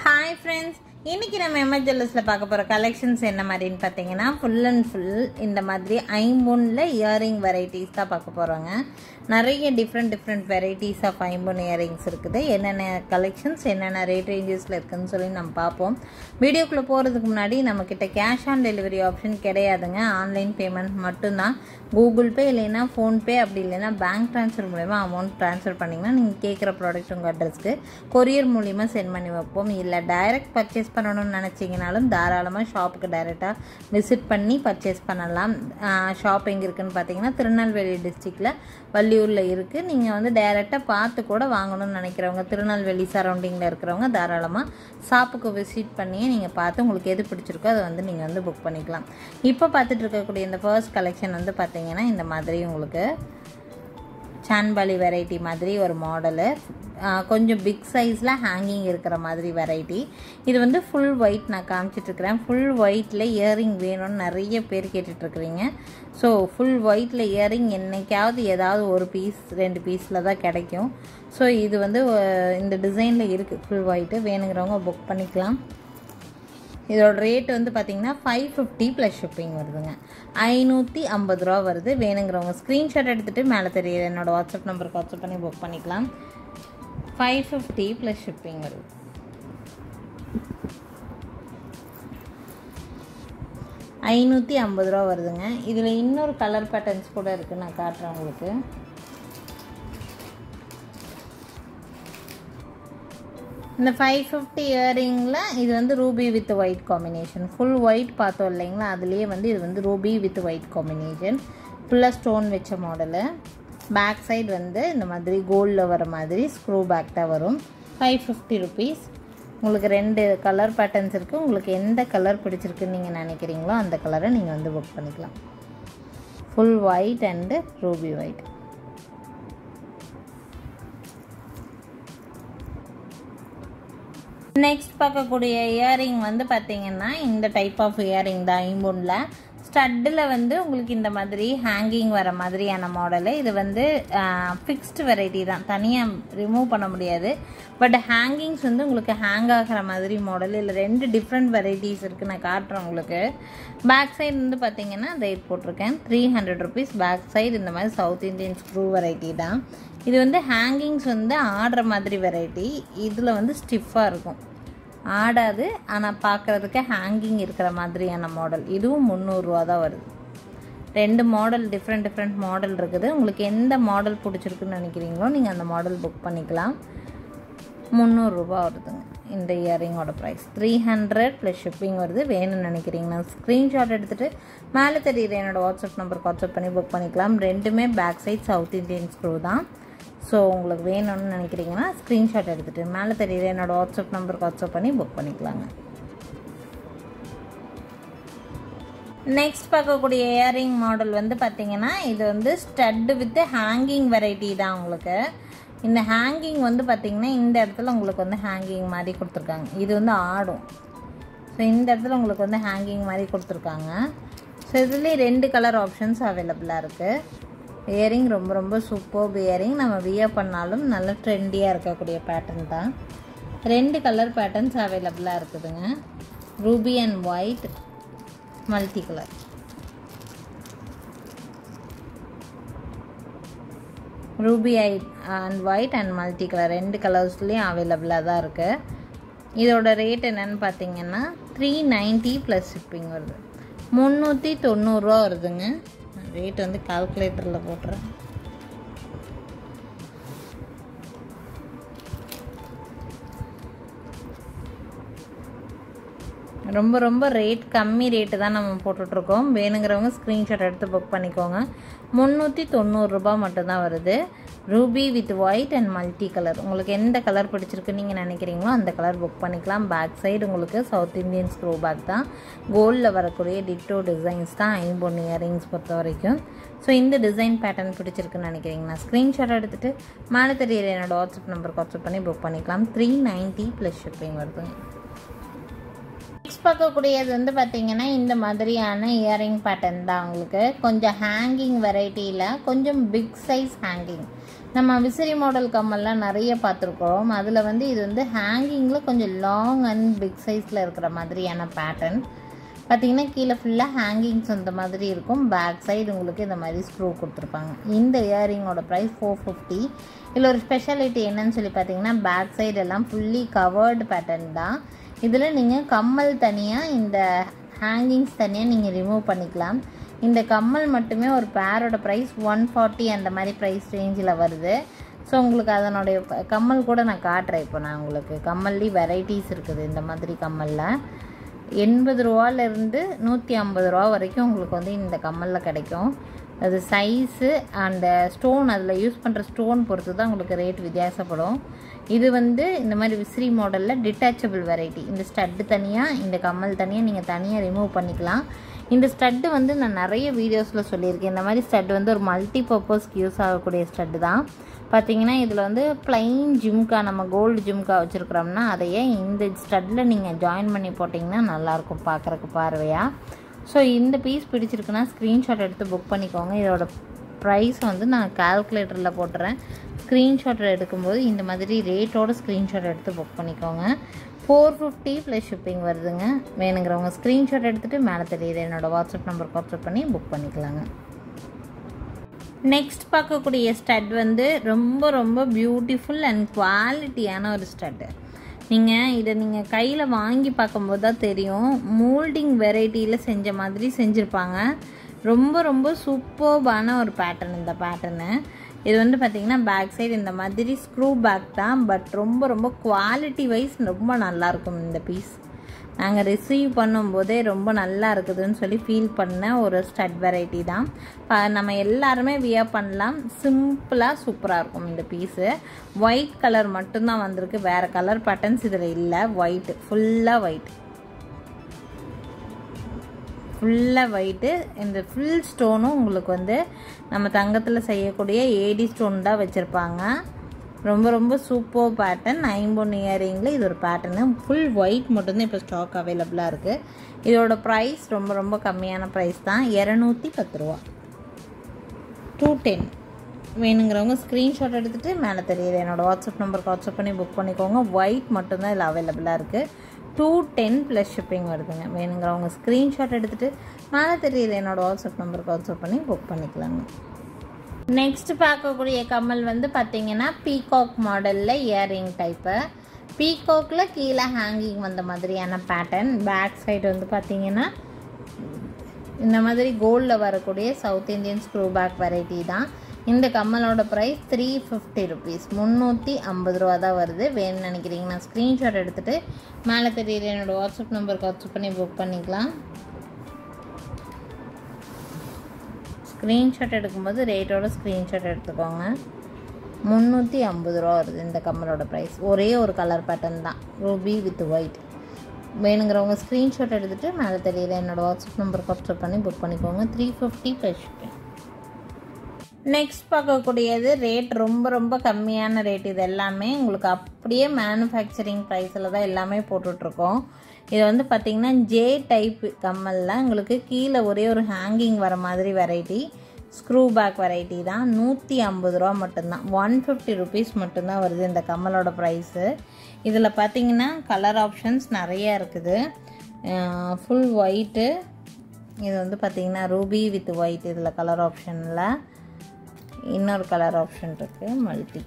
hi friends இன்னைக்கு நம்ம MS ஜுவல்லர்ஸில் பார்க்க போகிற கலெக்ஷன்ஸ் என்ன மாதிரின்னு பார்த்தீங்கன்னா ஃபுல் அண்ட் ஃபுல் இந்த மாதிரி ஐம்பொன்னில் இயரிங் வெரைட்டிஸ் தான் பார்க்க போகிறோங்க நிறைய டிஃப்ரெண்ட் டிஃப்ரெண்ட் வெரைட்டிஸ் ஆஃப் ஐம்பொன் இயரிங்ஸ் இருக்குது என்னென்ன கலெக்ஷன்ஸ் என்னென்ன ரேட் ரேஞ்சஸில் இருக்குன்னு சொல்லி நம்ம பார்ப்போம் வீடியோக்குள்ளே போகிறதுக்கு முன்னாடி நம்மக்கிட்ட கேஷ் ஆன் டெலிவரி ஆப்ஷன் கிடையாதுங்க ஆன்லைன் பேமெண்ட் மட்டும்தான் கூகுள் பே இல்லைன்னா ஃபோன்பே அப்படி இல்லைன்னா பேங்க் ட்ரான்ஸ்ஃபர் மூலயமா அமௌண்ட் ட்ரான்ஸ்ஃபர் பண்ணிங்கன்னா நீங்கள் கேட்குற ப்ராடக்ட் உங்கள் அட்ரஸ்க்கு கொரியர் மூலிமா சென்ட் பண்ணி வைப்போம் இல்லை டைரக்ட் பர்ச்சேஸ் பண்ணணும்னு நினச்சிங்கனாலும் தாராளமாக ஷாப்புக்கு டைரெக்டாக விசிட் பண்ணி பர்ச்சேஸ் பண்ணலாம் ஷாப் எங்கே இருக்குன்னு பார்த்தீங்கன்னா திருநெல்வேலி டிஸ்ட்ரிக்டில் வள்ளியூரில் இருக்குது நீங்கள் வந்து டைரெக்டாக பார்த்து கூட வாங்கணும்னு நினைக்கிறவங்க திருநெல்வேலி சரௌண்டிங்கில் இருக்கிறவங்க தாராளமாக ஷாப்புக்கு விசிட் பண்ணி நீங்கள் பார்த்து உங்களுக்கு எது பிடிச்சிருக்கோ அதை வந்து நீங்கள் வந்து புக் பண்ணிக்கலாம் இப்போ பார்த்துட்டு இருக்கக்கூடிய இந்த ஃபர்ஸ்ட் கலெக்ஷன் வந்து பார்த்தீங்கன்னா இந்த மாதிரி உங்களுக்கு சான்பாலி வெரைட்டி மாதிரி ஒரு மாடலு கொஞ்சம் பிக் சைஸில் ஹேங்கிங் இருக்கிற மாதிரி வெரைட்டி இது வந்து ஃபுல் ஒயிட் நான் காமிச்சிட்ருக்கிறேன் ஃபுல் ஒயிட்டில் இயரிங் வேணும்னு நிறைய பேர் கேட்டுட்ருக்குறீங்க ஸோ ஃபுல் ஒயிட்டில் இயரிங் என்னைக்காவது ஏதாவது ஒரு பீஸ் ரெண்டு பீஸில் தான் கிடைக்கும் ஸோ இது வந்து இந்த டிசைனில் இருக்குது ஃபுல் ஒயிட்டு வேணுங்கிறவங்க புக் பண்ணிக்கலாம் இதோட ரேட் வந்து பார்த்தீங்கன்னா ஃபைவ் ஃபிஃப்டி ப்ளஸ் ஷிப்பிங் வருதுங்க ஐநூற்றி ஐம்பது ரூபா வருது வேணுங்கிறவங்க ஸ்க்ரீன்ஷாட் எடுத்துகிட்டு மேலே தெரியுது என்னோடய வாட்ஸ்அப் நம்பருக்கு வாட்ஸ்அப் பண்ணி புக் பண்ணிக்கலாம் ஃபைவ் ஃபிஃப்டி ப்ளஸ் ஷிப்பிங் வருது ஐநூற்றி ஐம்பது ரூபா வருதுங்க இதில் இன்னொரு கலர் பேட்டர்ன்ஸ் கூட இருக்குது நான் காட்டுறேன் உங்களுக்கு இந்த ஃபைவ் ஃபிஃப்டி இயரிங்கில் இது வந்து ruby with white combination full white பார்த்தோம் இல்லைங்களா அதுலேயே வந்து இது வந்து ரூபி வித் ஒயிட் காம்பினேஷன் ஃபுல்லாக ஸ்டோன் வச்ச மாடலு பேக் சைடு வந்து இந்த மாதிரி கோல்டில் வர மாதிரி ஸ்க்ரூ பேக் தான் வரும் ஃபைவ் ஃபிஃப்டி ருபீஸ் உங்களுக்கு ரெண்டு கலர் பேட்டர்ன்ஸ் இருக்குது உங்களுக்கு எந்த கலர் பிடிச்சிருக்குன்னு நீங்கள் நினைக்கிறீங்களோ அந்த கலரை நீங்கள் வந்து புக் பண்ணிக்கலாம் full white and ruby white next பார்க்கக்கூடிய இயரிங் வந்து பார்த்தீங்கன்னா இந்த டைப் ஆஃப் இயரிங் தான் ஐம்பொன்னில் ஸ்டட்டில் வந்து உங்களுக்கு இந்த மாதிரி ஹேங்கிங் வர மாதிரியான மாடலு இது வந்து ஃபிக்ஸ்டு வெரைட்டி தான் தனியாக ரிமூவ் பண்ண முடியாது பட் ஹேங்கிங்ஸ் வந்து உங்களுக்கு ஹேங் ஆகிற மாதிரி மாடல் இல்லை ரெண்டு டிஃப்ரெண்ட் வெரைட்டிஸ் இருக்குது நான் காட்டுறேன் உங்களுக்கு பேக் சைடு வந்து பார்த்தீங்கன்னா ரேட் போட்டிருக்கேன் three hundred rupees back side இந்த மாதிரி சவுத் இந்தியன் ஸ்க்ரூ வெரைட்டி தான் இது வந்து ஹேங்கிங்ஸ் வந்து ஆடுற மாதிரி வெரைட்டி இதில் வந்து ஸ்டிஃபாக இருக்கும் ஆடாது ஆனால் பார்க்குறதுக்கு ஹேங்கிங் இருக்கிற மாதிரியான மாடல் இதுவும் முந்நூறுரூவா தான் வருது ரெண்டு மாடல் டிஃப்ரெண்ட் டிஃப்ரெண்ட் மாடல் இருக்குது உங்களுக்கு எந்த மாடல் பிடிச்சிருக்குன்னு நினைக்கிறீங்களோ நீங்கள் அந்த மாடல் புக் பண்ணிக்கலாம் முந்நூறுரூபா வருதுங்க இந்த இயரிங்கோட price three hundred plus shipping வருது வேணும்னு நினைக்கிறீங்கன்னா ஸ்க்ரீன்ஷாட் எடுத்துகிட்டு மேலே தெரியுற என்னோடய வாட்ஸ்அப் நம்பருக்கு வாட்ஸ்அப் பண்ணி புக் பண்ணிக்கலாம் ரெண்டுமே back side south Indian screw தான் ஸோ உங்களுக்கு வேணும்னு நினைக்கிறீங்கன்னா ஸ்க்ரீன்ஷாட் எடுத்துகிட்டு மேலே தெரியுற என்னோடய வாட்ஸ்அப் நம்பருக்கு வாட்ஸ்அப் பண்ணி புக் பண்ணிக்கலாங்க நெக்ஸ்ட் பார்க்கக்கூடிய இயரிங் மாடல் வந்து பார்த்தீங்கன்னா இது வந்து ஸ்டட்டு வித் ஹேங்கிங் வெரைட்டி தான் உங்களுக்கு இந்த ஹேங்கிங் வந்து பார்த்திங்கன்னா இந்த இடத்துல உங்களுக்கு வந்து ஹேங்கிங் மாதிரி கொடுத்துருக்காங்க இது வந்து ஆடும் ஸோ இந்த இடத்துல உங்களுக்கு வந்து ஹேங்கிங் மாதிரி கொடுத்துருக்காங்க ஸோ இதுலேயே ரெண்டு கலர் ஆப்ஷன்ஸ் அவைலபிளாக இருக்குது இயரிங் ரொம்ப ரொம்ப சூப்பர் இயரிங் நம்ம வியர் பண்ணாலும் நல்ல ட்ரெண்டியாக இருக்கக்கூடிய பேட்டர்ன் தான் ரெண்டு கலர் பேட்டர்ன்ஸ் அவைலபிளாக இருக்குதுங்க ruby and white multi colour ruby ஐ and white and multi colour ரெண்டு கலர்ஸ்லேயும் அவைலபிளாக தான் இருக்குது இதோட ரேட் என்னென்னு பார்த்தீங்கன்னா த்ரீ நைன்ட்டி ப்ளஸ் ஷிப்பிங் வருது முந்நூற்றி தொண்ணூறுரூவா வருதுங்க ரேட் வந்து கால்குலேட்டரில் போட்டுறேன் ரொம்ப ரொம்ப ரேட் கம்மி ரேட்டு தான் நம்ம போட்டுட்ருக்கோம் வேணுங்கிறவங்க ஸ்க்ரீன்ஷாட் எடுத்து புக் பண்ணிக்கோங்க முந்நூற்றி தொண்ணூறுரூபா மட்டும்தான் வருது ruby with white and multi colour உங்களுக்கு எந்த கலர் பிடிச்சிருக்குன்னு நீங்கள் நினைக்கிறீங்களோ அந்த கலர் புக் பண்ணிக்கலாம் பேக் சைடு உங்களுக்கு சவுத் இந்தியன் ஸ்க்ரூ பேக் தான் கோல்டில் வரக்கூடிய டிட்டோ டிசைன்ஸ் தான் ஐம்பொன் இயரிங்ஸ் பொறுத்த வரைக்கும் ஸோ இந்த டிசைன் பேட்டர்ன் பிடிச்சிருக்குன்னு நினைக்கிறீங்கன்னா ஸ்க்ரீன்ஷாட் எடுத்துகிட்டு மேலே தெரியல என்னோடய வாட்ஸ்அப் நம்பருக்கு வாட்ஸ்அப் பண்ணி புக் பண்ணிக்கலாம் த்ரீ நைன்ட்டி ப்ளஸ் ஷிப்பிங் வருதுங்க நெக்ஸ்ட் பார்க்கக்கூடியது வந்து பார்த்தீங்கன்னா இந்த மாதிரியான இயரிங் பேட்டர்ன் தான் உங்களுக்கு கொஞ்சம் ஹேங்கிங் வெரைட்டியில் கொஞ்சம் பிக் சைஸ் ஹேங்கிங் நம்ம விசிறி மாடல் கம்மல்லாம் நிறைய பார்த்துருக்கோம் அதில் வந்து இது வந்து ஹேங்கிங்கில் கொஞ்சம் லாங் அண்ட் பிக் சைஸில் இருக்கிற மாதிரியான பேட்டர்ன் பார்த்தீங்கன்னா கீழே ஃபுல்லாக ஹேங்கிங்ஸ் அந்த மாதிரி இருக்கும் பேக் சைடு உங்களுக்கு இந்த மாதிரி ஸ்க்ரூ கொடுத்துருப்பாங்க இந்த இயரிங்கோட ப்ரைஸ் ஃபோர் ஃபிஃப்டி இதில் ஒரு ஸ்பெஷாலிட்டி என்னன்னு சொல்லி பார்த்தீங்கன்னா பேக் சைடு எல்லாம் ஃபுல்லி கவர்டு பேட்டர்ன் தான் இதில் நீங்கள் கம்மல் தனியாக இந்த ஹேங்கிங்ஸ் தனியாக நீங்கள் ரிமூவ் பண்ணிக்கலாம் இந்த கம்மல் மட்டுமே ஒரு பேரோட ப்ரைஸ் ஒன் ஃபார்ட்டி அந்த மாதிரி ப்ரைஸ் ரேஞ்சில் வருது ஸோ உங்களுக்கு அதனுடைய ப- கம்மல் கூட நான் காட்டுறேன் இப்போ நான் உங்களுக்கு கம்மல்லி வெரைட்டிஸ் இருக்குது இந்த மாதிரி கம்மலில் எண்பது ரூபாலேருந்து நூற்றி ஐம்பது ரூபா வரைக்கும் உங்களுக்கு வந்து இந்த கம்மலில் கிடைக்கும் அது சைஸு அந்த ஸ்டோன் அதில் யூஸ் பண்ணுற ஸ்டோன் பொறுத்து தான் உங்களுக்கு ரேட் வித்தியாசப்படும் இது வந்து இந்த மாதிரி விசிறி மாடலில் டிட்டாச்சபிள் வெரைட்டி இந்த ஸ்டட்டு தனியாக இந்த கம்மல் தனியாக நீங்கள் தனியாக ரிமூவ் பண்ணிக்கலாம் இந்த ஸ்டட்டு வந்து நான் நிறைய வீடியோஸில் சொல்லியிருக்கேன் இந்த மாதிரி ஸ்டட் வந்து ஒரு மல்டி பர்பஸ்க்கு யூஸ் ஆகக்கூடிய ஸ்டட்டு தான் பார்த்தீங்கன்னா இதில் வந்து பிளைன் ஜிம்கா நம்ம கோல்டு ஜிம்கா வச்சுருக்குறோம்னா அதையே இந்த ஸ்டட்டில் நீங்கள் ஜாயின் பண்ணி போட்டிங்கன்னா நல்லாயிருக்கும் பார்க்குறக்கு பார்வையாக ஸோ இந்த பீஸ் பிடிச்சிருக்குன்னா ஸ்க்ரீன்ஷாட் எடுத்து புக் பண்ணிக்கோங்க இதோட ப்ரைஸ் வந்து நான் கால்குலேட்டரில் போட்டுறேன் ஸ்க்ரீன்ஷாட் எடுக்கும்போது இந்த மாதிரி ரேட்டோட ஸ்க்ரீன்ஷாட் எடுத்து புக் பண்ணிக்கோங்க ஃபோர் ஃபிஃப்டி ப்ளஸ் ஷிப்பிங் வருதுங்க வேணுங்கிறவங்க ஸ்க்ரீன்ஷாட் எடுத்துகிட்டு மேலே தெரியுது என்னோடய வாட்ஸ்அப் நம்பருக்கு வாட்ஸ்அப் பண்ணி புக் பண்ணிக்கலாங்க நெக்ஸ்ட் பார்க்கக்கூடிய ஸ்டட் வந்து ரொம்ப ரொம்ப பியூட்டிஃபுல் அண்ட் குவாலிட்டியான ஒரு ஸ்டட்டு நீங்கள் இதை நீங்கள் கையில் வாங்கி பார்க்கும்போது தான் தெரியும் மோல்டிங் வெரைட்டியில் செஞ்ச மாதிரி செஞ்சுருப்பாங்க ரொம்ப ரொம்ப சூப்பர்பான ஒரு பேட்டர்ன் இந்த பேட்டர்னு இது வந்து பார்த்திங்கன்னா பேக் சைடு இந்த மாதிரி ஸ்க்ரூ பேக் தான் பட் ரொம்ப ரொம்ப குவாலிட்டி வைஸ் ரொம்ப நல்லாயிருக்கும் இந்த பீஸ் நாங்கள் ரிசீவ் பண்ணும்போதே ரொம்ப நல்லா இருக்குதுன்னு சொல்லி ஃபீல் பண்ண ஒரு ஸ்டட் வெரைட்டி தான் ப- நம்ம எல்லாருமே வியர் பண்ணலாம் சிம்பிளாக சூப்பராக இருக்கும் இந்த பீஸு ஒயிட் கலர் மட்டும்தான் வந்திருக்கு வேறு கலர் பேட்டர்ன்ஸ் இதில் இல்லை ஒயிட் ஃபுல்லாக ஒயிட் ஃபுல்லாக ஒயிட்டு இந்த ஃபுல் ஸ்டோனும் உங்களுக்கு வந்து நம்ம தங்கத்தில் செய்யக்கூடிய ஏடி ஸ்டோன் தான் வச்சுருப்பாங்க ரொம்ப ரொம்ப சூப்பர் பேட்டர்ன் ஐம்பொன் இயரிங்கில் இது ஒரு பேட்டர்னு ஃபுல் ஒயிட் மட்டும்தான் இப்போ ஸ்டாக் அவைலபிளாக இருக்குது இதோட ப்ரைஸ் ரொம்ப ரொம்ப கம்மியான ப்ரைஸ் தான் இரநூத்தி பத்து ரூபா டூ டென் வேணுங்கிறவங்க ஸ்க்ரீன்ஷாட் எடுத்துகிட்டு மேலே தெரியுது என்னோடய வாட்ஸ்அப் நம்பருக்கு வாட்ஸ்அப் பண்ணி புக் பண்ணிக்கோங்க ஒயிட் மட்டும்தான் இதில் அவைலபிளாக இருக்குது டூ டென் ப்ளஸ் ஷிப்பிங் வருதுங்க வேணுங்கிறவங்க ஸ்க்ரீன்ஷாட் எடுத்துகிட்டு மேலே தெரியுது என்னோடய வாட்ஸ்அப் நம்பருக்கு வாட்ஸ்அப் பண்ணி புக் பண்ணிக்கலாங்க நெக்ஸ்ட் பார்க்கக்கூடிய கம்மல் வந்து பார்த்தீங்கன்னா பீகாக் மாடலில் இயரிங் டைப்பு பீகாக்கில் கீழே ஹேங்கிங் வந்த மாதிரியான பேட்டர்ன் பேக் சைடு வந்து பார்த்தீங்கன்னா இந்த மாதிரி கோல்டில் வரக்கூடிய south Indian screw back variety தான் இந்த கம்மலோட ப்ரைஸ் த்ரீ ஃபிஃப்டி ருபீஸ் முந்நூற்றி ஐம்பது ரூபா தான் வருது வேணும்னு நினைக்கிறீங்கன்னா ஸ்க்ரீன்ஷாட் எடுத்துகிட்டு மேலே தெரியுற என்னோடய வாட்ஸ்அப் நம்பருக்கு வாட்ஸ்அப் பண்ணி புக் பண்ணிக்கலாம் ஸ்க்ரீன்ஷாட் எடுக்கும்போது ரேட்டோட ஸ்க்ரீன்ஷாட் எடுத்துக்கோங்க முந்நூற்றி ஐம்பது ரூபா வருது இந்த கம்மலோட ப்ரைஸ் ஒரே ஒரு கலர் பேட்டர்ன் தான் ரூபி வித் ஒயிட் வேணுங்கிறவங்க ஸ்க்ரீன்ஷாட் எடுத்துகிட்டு மேலே தெரியுது என்னோடய வாட்ஸ்அப் நம்பருக்கு வாட்ஸ்அப் பண்ணி புக் பண்ணிக்கோங்க three fifty plus shipping next பார்க்கக்கூடியது ரேட் ரொம்ப ரொம்ப கம்மியான ரேட் இது எல்லாமே உங்களுக்கு அப்படியே மேனுஃபேக்சரிங் ப்ரைஸில் தான் எல்லாமே போட்டுட்ருக்கோம் இது வந்து பார்த்திங்கன்னா ஜே டைப் கம்மலில் உங்களுக்கு கீழே ஒரே ஒரு ஹேங்கிங் வர மாதிரி வெரைட்டி ஸ்க்ரூ பேக் வெரைட்டி தான் நூற்றி ஐம்பது ரூபா மட்டும்தான் ஒன் ஃபிஃப்டி ருபீஸ் மட்டும்தான் வருது இந்த கம்மலோட ப்ரைஸு இதில் பார்த்தீங்கன்னா கலர் ஆப்ஷன்ஸ் நிறைய இருக்குது ஃபுல் ஒயிட்டு இது வந்து பார்த்திங்கன்னா ரூபி வித் ஒயிட் இதில் கலர் ஆப்ஷனில் இன்னொரு கலர் ஆப்ஷன் இருக்குது மல்டி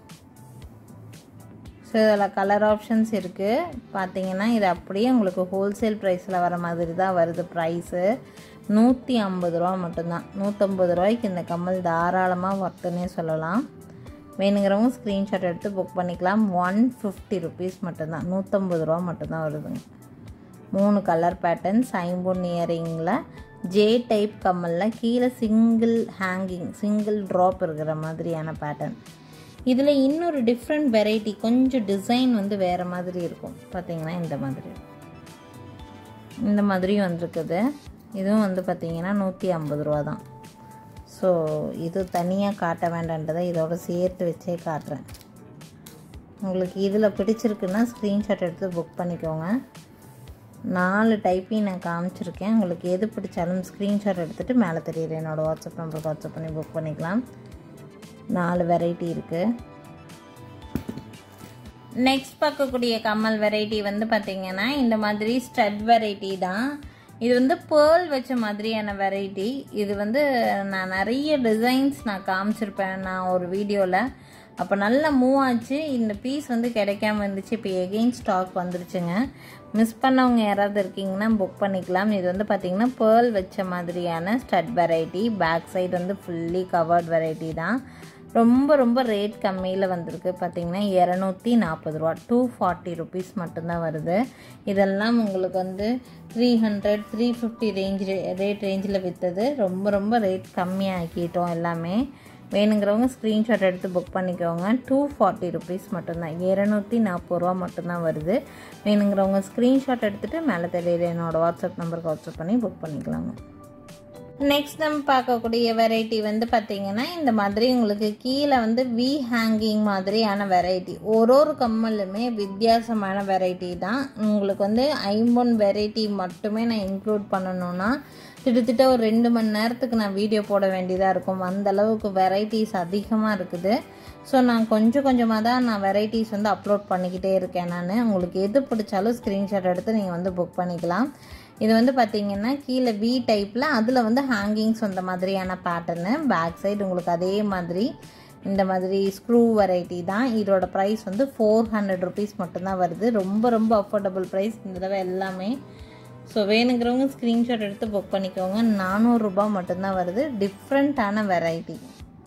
ஸோ இதில் கலர் ஆப்ஷன்ஸ் இருக்குது பார்த்தீங்கன்னா இது அப்படியே உங்களுக்கு ஹோல்சேல் ப்ரைஸில் வர மாதிரி தான் வருது ப்ரைஸு நூற்றி ஐம்பது ரூபா மட்டும்தான் நூற்றம்பது ரூபாய்க்கு இந்த கம்மல் தாராளமாக ஒர்த்துன்னே சொல்லலாம் வேணுங்கிறவங்க ஸ்க்ரீன்ஷாட் எடுத்து புக் பண்ணிக்கலாம் ஒன் ஃபிஃப்டி ருபீஸ் மட்டும்தான் நூற்றம்பது ரூபா மட்டும்தான் வருதுங்க மூணு கலர் பேட்டர்ன்ஸ் ஐம்பொன் இயரிங்கில் ஜே டைப் கம்மலில் கீழே சிங்கிள் ஹேங்கிங் சிங்கிள் ட்ராப் இருக்கிற மாதிரியான பேட்டர்ன் இதில் இன்னொரு டிஃப்ரெண்ட் வெரைட்டி கொஞ்சம் டிசைன் வந்து வேறு மாதிரி இருக்கும் பார்த்தீங்கன்னா இந்த மாதிரி இந்த மாதிரியும் வந்திருக்குது இதுவும் வந்து பார்த்தீங்கன்னா நூற்றி ஐம்பது ரூபா தான் ஸோ இது தனியாக காட்ட வேண்டான்றதை இதோட சேர்த்து வச்சே காட்டுறேன் உங்களுக்கு இதில் பிடிச்சிருக்குன்னா ஸ்க்ரீன்ஷாட் எடுத்து புக் பண்ணிக்கோங்க நாலு டைப்பையும் நான் காமிச்சிருக்கேன் உங்களுக்கு எது பிடிச்சாலும் ஸ்க்ரீன்ஷாட் எடுத்துகிட்டு மேலே தெரியுற என்னோடய வாட்ஸ்அப் நம்பருக்கு வாட்ஸ்அப் பண்ணி புக் பண்ணிக்கலாம் நாலு வெரைட்டி இருக்குது நெக்ஸ்ட் பார்க்கக்கூடிய கம்மல் வெரைட்டி வந்து பார்த்தீங்கன்னா இந்த மாதிரி ஸ்டட் வெரைட்டி தான் இது வந்து பேர்ல் வச்ச மாதிரியான வெரைட்டி இது வந்து நான் நிறைய டிசைன்ஸ் நான் காமிச்சிருப்பேன் நான் ஒரு வீடியோவில் அப்போ நல்லா மூவ் ஆச்சு இந்த பீஸ் வந்து கிடைக்காம இருந்துச்சு இப்போ எகெயின் ஸ்டாக் வந்துருச்சுங்க மிஸ் பண்ணவங்க யாராவது இருக்கீங்கன்னா புக் பண்ணிக்கலாம் இது வந்து பார்த்திங்கன்னா பேர்ல் வச்ச மாதிரியான ஸ்டட் வெரைட்டி பேக் சைடு வந்து ஃபுல்லி கவர்ட் வெரைட்டி தான் ரொம்ப ரொம்ப ரேட் கம்மியில் வந்திருக்கு பார்த்தீங்கன்னா இரநூத்தி நாற்பது ரூபா டூ ஃபார்ட்டி ருபீஸ் மட்டும்தான் வருது இதெல்லாம் உங்களுக்கு வந்து three hundred three fifty range rate ரேஞ்சில் விற்றது ரொம்ப ரொம்ப ரேட் கம்மியாக்கிட்டோம் எல்லாமே வேணுங்கிறவங்க ஸ்க்ரீன்ஷாட் எடுத்து புக் பண்ணிக்கோங்க டூ ஃபார்ட்டி ருபீஸ் மட்டும்தான் இரநூத்தி நாற்பது ரூபா மட்டும்தான் வருது வேணுங்கிறவங்க ஸ்க்ரீன்ஷாட் எடுத்துகிட்டு மேலே தெரியுற என்னோடய வாட்ஸ்அப் நம்பருக்கு வாட்ஸ்அப் பண்ணி புக் பண்ணிக்கலாங்க நெக்ஸ்ட் நம்ம பார்க்கக்கூடிய வெரைட்டி வந்து பார்த்தீங்கன்னா இந்த மாதிரி உங்களுக்கு கீழே வந்து வி ஹேங்கிங் மாதிரியான வெரைட்டி ஒரு ஒரு கம்மலுமே வித்தியாசமான வெரைட்டி தான் உங்களுக்கு வந்து ஐம்பொன் வெரைட்டி மட்டுமே நான் இன்க்ளூட் பண்ணணும்னா கிட்டத்தட்ட ஒரு ரெண்டு மணி நேரத்துக்கு நான் வீடியோ போட வேண்டியதாக இருக்கும் அந்த அளவுக்கு வெரைட்டிஸ் அதிகமாக இருக்குது ஸோ நான் கொஞ்சம் கொஞ்சமாக தான் நான் வெரைட்டிஸ் வந்து அப்லோட் பண்ணிக்கிட்டே இருக்கேன் நான் உங்களுக்கு எது பிடிச்சாலும் ஸ்க்ரீன்ஷாட் எடுத்து நீங்கள் வந்து புக் பண்ணிக்கலாம் இது வந்து பார்த்தீங்கன்னா கீழே வி டைப்பில் அதில் வந்து ஹேங்கிங்ஸ் வந்த மாதிரியான பேட்டர்னு பேக் சைடு உங்களுக்கு அதே மாதிரி இந்த மாதிரி ஸ்க்ரூ வெரைட்டி தான் இதோட ப்ரைஸ் வந்து ஃபோர் ஹண்ட்ரட் ருபீஸ் மட்டும்தான் வருது ரொம்ப ரொம்ப அஃபோர்டபுள் ப்ரைஸ் இந்த தடவை எல்லாமே ஸோ வேணுங்கிறவங்க ஸ்க்ரீன்ஷாட் எடுத்து புக் பண்ணிக்கோங்க நானூறுரூபா மட்டும்தான் வருது டிஃப்ரெண்ட்டான வெரைட்டி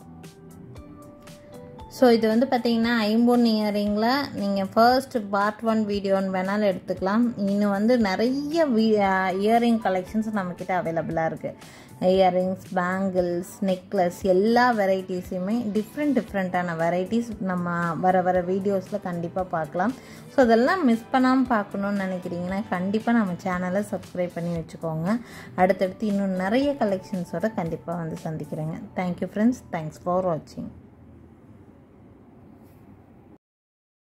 ஸோ இது வந்து பார்த்தீங்கன்னா ஐம்பொன் இயரிங்கில் நீங்கள் ஃபர்ஸ்ட் பார்ட் ஒன் வீடியோன்னு வேணாலும் எடுத்துக்கலாம் இன்னும் வந்து நிறைய இயரிங் கலெக்ஷன்ஸ் நம்மக்கிட்ட அவைலபிளாக இருக்குது இயரிங்ஸ் பேங்கிள்ஸ் நெக்லஸ் எல்லா வெரைட்டிஸுமே டிஃப்ரெண்ட் டிஃப்ரெண்ட்டான வெரைட்டிஸ் நம்ம வர வர வீடியோஸில் கண்டிப்பாக பார்க்கலாம் ஸோ அதெல்லாம் மிஸ் பண்ணாமல் பார்க்கணுன்னு நினைக்கிறீங்கன்னா கண்டிப்பாக நம்ம சேனலை சப்ஸ்கிரைப் பண்ணி வச்சுக்கோங்க அடுத்தடுத்து இன்னும் நிறைய கலெக்ஷன்ஸோட கண்டிப்பாக வந்து சந்திக்கிறேங்க தேங்க்யூ ஃப்ரெண்ட்ஸ் தேங்க்ஸ் ஃபார் வாட்சிங்